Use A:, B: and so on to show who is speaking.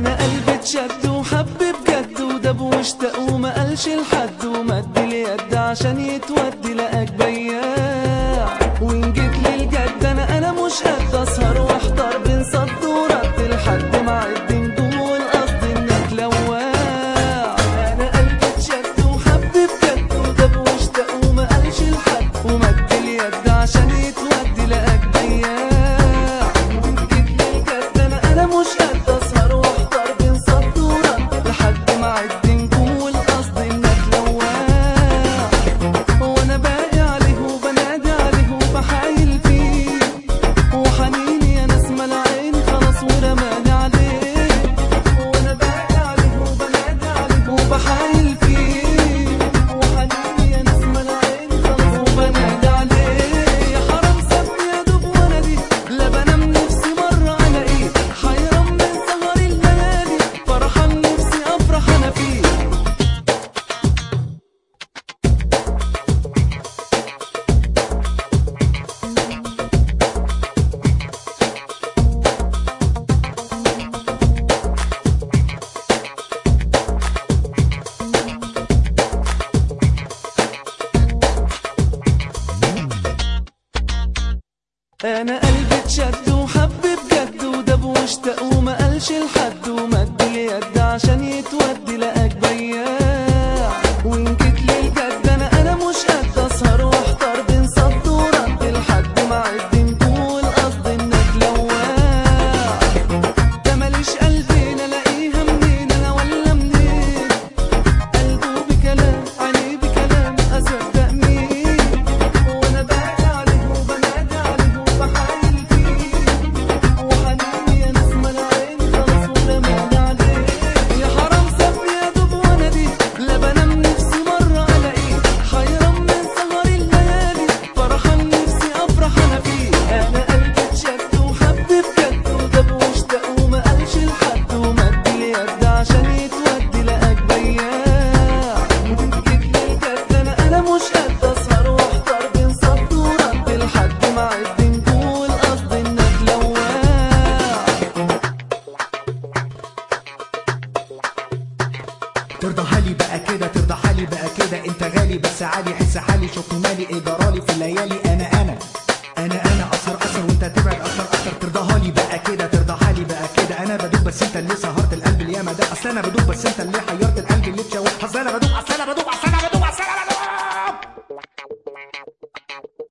A: انا قلبي اتشد وحب بجد ودب واشتاق وما قالش لحد ومد اليد عشان يتودي لقاك بياع وان جيت للجد انا انا مش قد اسهر واحضر بين صد ورد لحد ما عد نجوم والقصد انك لواع انا قلبي اتشد وحب بجد ودب واشتاق وما قالش لحد ومد اليد عشان يتودي لقاك بياع وان جيت للجد انا انا مش قد اسهر واحضر بين صد ورد لحد ما عد نجوم والقصد انك لواع وانا باقي عليه وبنادي عليه وبحايل فيه وحنيني يا ناس مال عيني خلاص ورماني عليه وانا باقي عليه وبنادي عليه وبحايل فيه وحنيني يا ناس مال عيني خلاص وبنادي عليه يا حرام سابني يا دوب وانا دي لا بنام نفسي مره الاقيه حيران من سهر الليالي فرحان نفسي افرح انا فيه انا قلبي اتشد وحب بجد ودب واشتاق وما قالش لحد ومد اليد عشان يتودي لقاك بياع وان جيت للجد انا انا مش قد اسهر واحضر بين صد ورد لحد ما عد نجوم والقصد انك لواع ده ماليش قلبين الاقيها منين انا ولا منين قلبه بكلام عينيه بكلام اصدق مين وانا باقي عليه وبنادي عليه وبحايل فيه وحنيني يا ناس مال عيني خلاص ورماني عليه يا حرام سابني يا دوب وانا دي لا بنام نفسي مره الاقيه حيران من سهر الليالي فرحان نفسي افرح انا فيه انا قلبي اتشد وحب بجد ودب واشتاق وما قالش لحد ومد اليد عشان يتودي لقاك بياع وان جيت للجد انا انا مش قد اسهر واحضر بين صد ورد لحد ما عد نجوم والقصد انك لواع
B: ترضى حالي بقى كده ترضى حالي بقى كده انت غالي بس عادي حس حالي شوفني مالي ايه جرالي في الليالي انا انا انا انا اثر اثر وانت تبعد اكتر اكتر ترضى لي بقى كده ترضى حالي بقى كده انا بدوب بس انت اللي سهرت القلب الياما ده اصل انا بدوب بس انت اللي حيرت القلب اللي اتشوه اصل انا بدوب اصل انا بدوب اصل انا بدوب